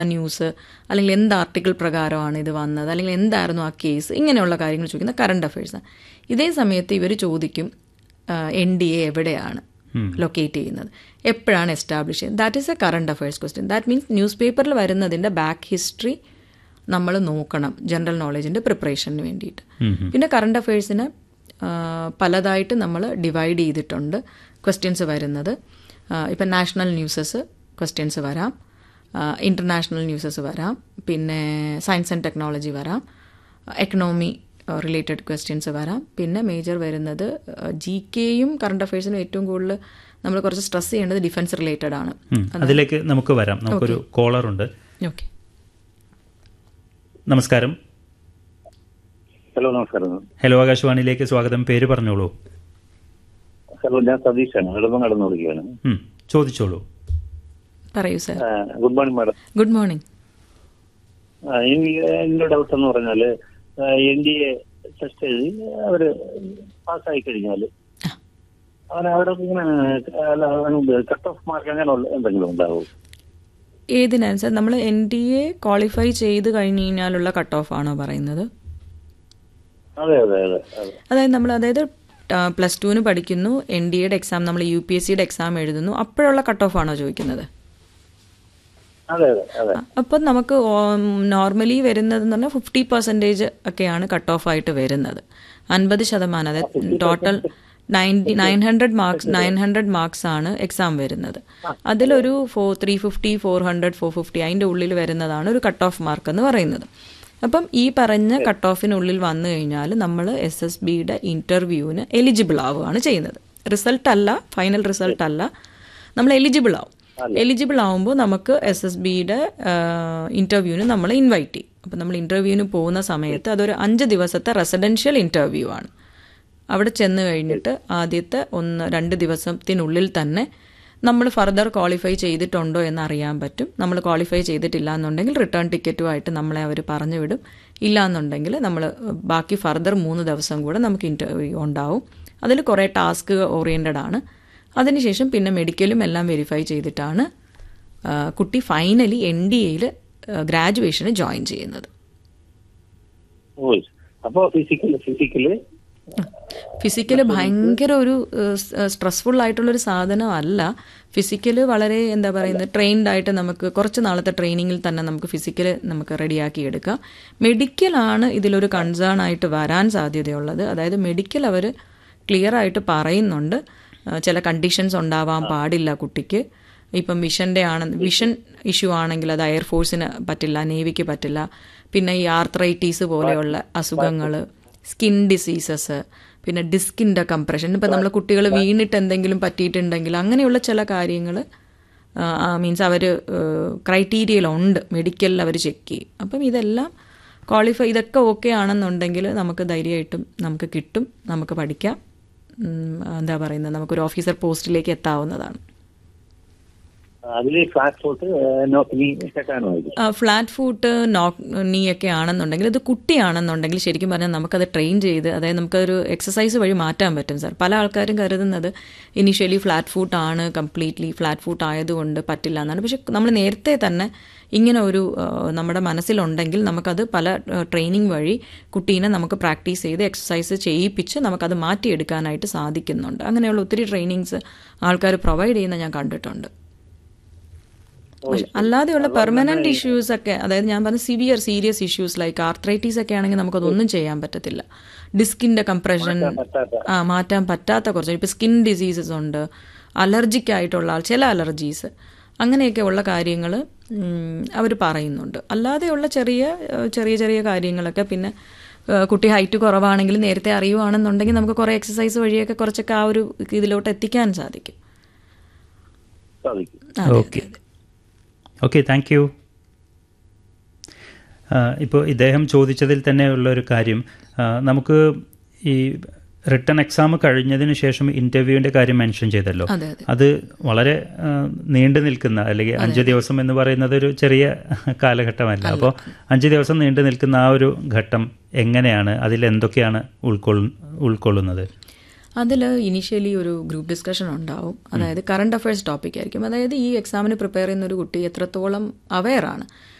news അല്ലെങ്കിൽ എന്ത് article പ്രകാരമാണ് ഇത് വന്നത് അല്ലെങ്കിൽ എന്തായിരുന്നു ആ കേസ് ഇങ്ങനെയുള്ള കാര്യങ്ങൾ ചോദിക്കുന്ന കറണ്ട് അഫയേഴ്സാണ് ഇതേ സമയത്ത് ഇവർ ചോദിക്കും എൻ ഡി എ എവിടെയാണ് ലൊക്കേറ്റ് ചെയ്യുന്നത് എപ്പോഴാണ് എസ്റ്റാബ്ലിഷ് ചെയ്യുന്നത് that is a current affairs question that means news പേപ്പറിൽ വരുന്നതിൻ്റെ ബാക്ക് ഹിസ്റ്ററി നമ്മൾ നോക്കണം ജനറൽ നോളജിൻ്റെ പ്രിപ്പറേഷന് വേണ്ടിയിട്ട് പിന്നെ കറണ്ട് അഫയേഴ്സിന് പലതായിട്ട് നമ്മൾ ഡിവൈഡ് ചെയ്തിട്ടുണ്ട് ക്വസ്റ്റ്യൻസ് വരുന്നത് ഇപ്പം നാഷണൽ ന്യൂസസ് ക്വസ്റ്റ്യൻസ് വരാം ഇൻ്റർനാഷണൽ ന്യൂസസ് വരാം പിന്നെ സയൻസ് ആൻഡ് ടെക്നോളജി വരാം എക്കണോമി റിലേറ്റഡ് ക്വസ്റ്റ്യൻസ് വരാം പിന്നെ മേജർ വരുന്നത് ജി കെയും കറണ്ട് അഫയേഴ്സിനും ഏറ്റവും കൂടുതൽ നമ്മൾ കുറച്ച് സ്ട്രെസ് ചെയ്യേണ്ടത് ഡിഫൻസ് റിലേറ്റഡ് ആണ് അതിലേക്ക് നമുക്ക് വരാം നമുക്കൊരു കോളർ ഉണ്ട് ഓക്കെ നമസ്കാരം ഹലോ നമസ്കാരം ഹലോ ആകാശവാണിയിലേക്ക് സ്വാഗതം പേര് പറഞ്ഞോളൂ ഹലോ ഞാൻ സതീഷാണ് നെടുമ്പം കടന്നു വിളിക്കുകയാണ് ഉം, ചോദിച്ചോളൂ പറയൂ sir good morning madam good morning എനിക്ക് എന്റെ ഡൗട്ട് എന്ന് പറഞ്ഞാല് എൻ ഡി എ ടെസ്റ്റ് എഴുതി അവര് പാസ്സായി കഴിഞ്ഞാല് അവൻ അവിടെ ഇങ്ങനെ കട്ട് ഓഫ് മാർക്ക് അങ്ങനെ ഉള്ള എന്തെങ്കിലും ഉണ്ടാവും ഏതിനാണ് സാർ നമ്മൾ എൻ ഡി എ ക്വാളിഫൈ ചെയ്ത് കഴിഞ്ഞ് കഴിഞ്ഞാലുള്ള കട്ട് ഓഫ് ആണോ പറയുന്നത് അതെ അതെ അതെ അതെ അതായത് നമ്മൾ അതായത് പ്ലസ് ടുവിന് പഠിക്കുന്നു എൻ ഡി എയുടെ എക്സാം നമ്മൾ യു പി എസ് സിയുടെ എക്സാം എഴുതുന്നു അപ്പോഴുള്ള കട്ട് ഓഫ് ആണോ ചോദിക്കുന്നത് അതെ അതെ അതെ അപ്പം നമുക്ക് നോർമലി വരുന്നതെന്ന് പറഞ്ഞാൽ ഫിഫ്റ്റി പെർസെൻറ്റേജ് ഒക്കെയാണ് കട്ട് ഓഫ് ആയിട്ട് വരുന്നത് അൻപത് ശതമാനം അതായത് total ninety nine hundred marks nine hundred marks ആണ് എക്സാം വരുന്നത് അതിലൊരു four three fifty four hundred four fifty അതിൻ്റെ ഉള്ളിൽ വരുന്നതാണ് ഒരു കട്ട് ഓഫ് മാർക്ക് എന്ന് പറയുന്നത് അപ്പം ഈ പറഞ്ഞ കട്ട് ഓഫിനുള്ളിൽ വന്നു കഴിഞ്ഞാൽ നമ്മൾ എസ് എസ് ബിയുടെ ഇൻ്റർവ്യൂവിന് എലിജിബിൾ ആവുകയാണ് ചെയ്യുന്നത് റിസൾട്ട് അല്ല ഫൈനൽ റിസൾട്ട് അല്ല നമ്മൾ എലിജിബിൾ ആവും എലിജിബിൾ ആവുമ്പോൾ നമുക്ക് എസ് എസ് ബിയുടെ ഇൻ്റർവ്യൂവിന് നമ്മൾ ഇൻവൈറ്റ് ചെയ്യും അപ്പം നമ്മൾ ഇൻ്റർവ്യൂവിന് പോകുന്ന സമയത്ത് അതൊരു അഞ്ച് ദിവസത്തെ റെസിഡൻഷ്യൽ ഇൻ്റർവ്യൂ ആണ് അവിടെ ചെന്ന് കഴിഞ്ഞിട്ട് ആദ്യത്തെ ഒന്ന് രണ്ട് ദിവസത്തിനുള്ളിൽ തന്നെ നമ്മൾ ഫർദർ ക്വാളിഫൈ ചെയ്തിട്ടുണ്ടോ എന്ന് അറിയാൻ പറ്റും നമ്മൾ ക്വാളിഫൈ ചെയ്തിട്ടില്ല എന്നുണ്ടെങ്കിൽ റിട്ടേൺ ടിക്കറ്റുമായിട്ട് നമ്മളെ അവർ പറഞ്ഞു വിടും ഇല്ല എന്നുണ്ടെങ്കിൽ നമ്മൾ ബാക്കി ഫർദർ മൂന്ന് ദിവസം കൂടെ നമുക്ക് ഇൻ്റർവ്യൂ ഉണ്ടാവും അതിൽ കുറേ ടാസ്ക് ഓറിയൻറ്റഡ് ആണ് അതിനുശേഷം പിന്നെ മെഡിക്കലും എല്ലാം വെരിഫൈ ചെയ്തിട്ടാണ് കുട്ടി ഫൈനലി എൻ ഡി എയിൽ ഗ്രാജുവേഷന് ജോയിൻ ചെയ്യുന്നത് ഓ അപ്പോ ഫിസിക്കല് ഫിസിക്കല് ഫിസിക്കല് ഭയങ്കര ഒരു സ്ട്രെസ്ഫുൾ ആയിട്ടുള്ളൊരു സാധനമല്ല ഫിസിക്കല് വളരെ എന്താ പറയുന്നത് ട്രെയിൻഡ് ആയിട്ട് നമുക്ക് കുറച്ച് നാളത്തെ ട്രെയിനിങ്ങിൽ തന്നെ നമുക്ക് ഫിസിക്കല് നമുക്ക് റെഡിയാക്കി എടുക്കാം മെഡിക്കലാണ് ഇതിലൊരു കൺസേൺ ആയിട്ട് വരാൻ സാധ്യതയുള്ളത് അതായത് മെഡിക്കൽ അവർ ക്ലിയർ ആയിട്ട് പറയുന്നുണ്ട് ചില കണ്ടീഷൻസ് ഉണ്ടാവാൻ പാടില്ല കുട്ടിക്ക് ഇപ്പം വിഷൻ്റെ ആണ് വിഷൻ ഇഷ്യൂ ആണെങ്കിൽ അത് എയർഫോഴ്സിന് പറ്റില്ല നേവിക്ക് പറ്റില്ല പിന്നെ ഈ ആർത്രൈറ്റീസ് പോലെയുള്ള അസുഖങ്ങൾ സ്കിൻ ഡിസീസസ് പിന്നെ ഡിസ്കിൻ്റെ കംപ്രഷൻ ഇപ്പം നമ്മൾ കുട്ടികൾ വീണിട്ട് എന്തെങ്കിലും പറ്റിയിട്ടുണ്ടെങ്കിൽ അങ്ങനെയുള്ള ചില കാര്യങ്ങൾ മീൻസ് അവർ ക്രൈറ്റീരിയയിലുണ്ട് മെഡിക്കലിൽ അവർ ചെക്ക് ചെയ്യും അപ്പം ഇതെല്ലാം ക്വാളിഫൈ ഇതൊക്കെ ഓക്കെ ആണെന്നുണ്ടെങ്കിൽ നമുക്ക് ധൈര്യമായിട്ടും നമുക്ക് കിട്ടും നമുക്ക് പഠിക്കാം എന്താ പറയുന്നത് നമുക്കൊരു ഓഫീസർ പോസ്റ്റിലേക്ക് എത്താവുന്നതാണ് അതിൽ ഫ്ലാറ്റ് ഫുട്ട് നോക്കി കെട്ടാനോ ഫ്ലാറ്റ് ഫുട്ട് നോക്ക് നീ ഒക്കെ ആണെന്നുണ്ടെങ്കിൽ ഇത് കുട്ടിയാണെന്നുണ്ടെങ്കിൽ ശരിക്കും പറഞ്ഞാൽ നമുക്കത് ട്രെയിൻ ചെയ്ത് അതായത് നമുക്കൊരു എക്സസൈസ് വഴി മാറ്റാൻ പറ്റും സാർ പല ആൾക്കാരും കരുതുന്നത് ഇനീഷ്യലി ഫ്ലാറ്റ് ഫുട്ട് ആണ് കംപ്ലീറ്റ്ലി ഫ്ലാറ്റ് ഫുട്ട് ആയതുകൊണ്ട് പറ്റില്ല എന്നാണ് പക്ഷെ നമ്മൾ നേരത്തെ തന്നെ ഇങ്ങനെ ഒരു നമ്മുടെ മനസ്സിലുണ്ടെങ്കിൽ നമുക്കത് പല ട്രെയിനിങ് വഴി കുട്ടീനെ നമുക്ക് പ്രാക്ടീസ് ചെയ്ത് എക്സസൈസ് ചെയ്യിപ്പിച്ച് നമുക്കത് മാറ്റിയെടുക്കാനായിട്ട് സാധിക്കുന്നുണ്ട് അങ്ങനെയുള്ള ഒത്തിരി ട്രെയിനിങ്സ് ആൾക്കാർ പ്രൊവൈഡ് ചെയ്യുന്ന ഞാൻ കണ്ടിട്ടുണ്ട് പക്ഷെ അല്ലാതെയുള്ള പെർമനന്റ് ഇഷ്യൂസ് ഒക്കെ അതായത് ഞാൻ പറഞ്ഞ severe serious issues like arthritis ഒക്കെ ആണെങ്കിൽ നമുക്കതൊന്നും ചെയ്യാൻ പറ്റത്തില്ല ഡിസ്കിന്റെ കംപ്രഷൻ ആ മാറ്റാൻ പറ്റാത്ത കുറച്ച് ഇപ്പം സ്കിൻ ഡിസീസസ് ഉണ്ട് അലർജിക് ആയിട്ടുള്ള ചില അലർജീസ് അങ്ങനെയൊക്കെ ഉള്ള കാര്യങ്ങൾ അവർ പറയുന്നുണ്ട് അല്ലാതെയുള്ള ചെറിയ ചെറിയ ചെറിയ കാര്യങ്ങളൊക്കെ പിന്നെ കുട്ടി ഹൈറ്റ് കുറവാണെങ്കിൽ നേരത്തെ അറിയുവാണെന്നുണ്ടെങ്കിൽ നമുക്ക് കുറേ എക്സസൈസ് വഴിയൊക്കെ കുറച്ചൊക്കെ ആ ഒരു ഇതിലോട്ട് എത്തിക്കാൻ സാധിക്കും ഓക്കെ ഓക്കെ താങ്ക് യു ഇപ്പോൾ ഇദ്ദേഹം ചോദിച്ചതിൽ തന്നെ ഉള്ള ഒരു കാര്യം നമുക്ക് ഈ റിട്ടേൺ എക്സാം കഴിഞ്ഞതിന് ശേഷം ഇൻ്റർവ്യൂവിൻ്റെ കാര്യം മെൻഷൻ ചെയ്തല്ലോ അത് വളരെ നീണ്ടു നിൽക്കുന്ന അല്ലെങ്കിൽ അഞ്ച് ദിവസം എന്ന് പറയുന്നത് ഒരു ചെറിയ കാലഘട്ടമല്ല അപ്പോൾ അഞ്ച് ദിവസം നീണ്ടു നിൽക്കുന്ന ആ ഒരു ഘട്ടം എങ്ങനെയാണ് അതിൽ എന്തൊക്കെയാണ് ഉൾക്കൊള്ളു ഉൾക്കൊള്ളുന്നത് അതിൽ ഇനീഷ്യലി ഒരു ഗ്രൂപ്പ് ഡിസ്കഷൻ ഉണ്ടാവും അതായത് കറണ്ട് അഫയേഴ്സ് ടോപ്പിക് ആയിരിക്കും അതായത് ഈ എക്സാമിന് പ്രിപ്പയർ ചെയ്യുന്ന ഒരു കുട്ടി എത്രത്തോളം അവെയർ ആണ്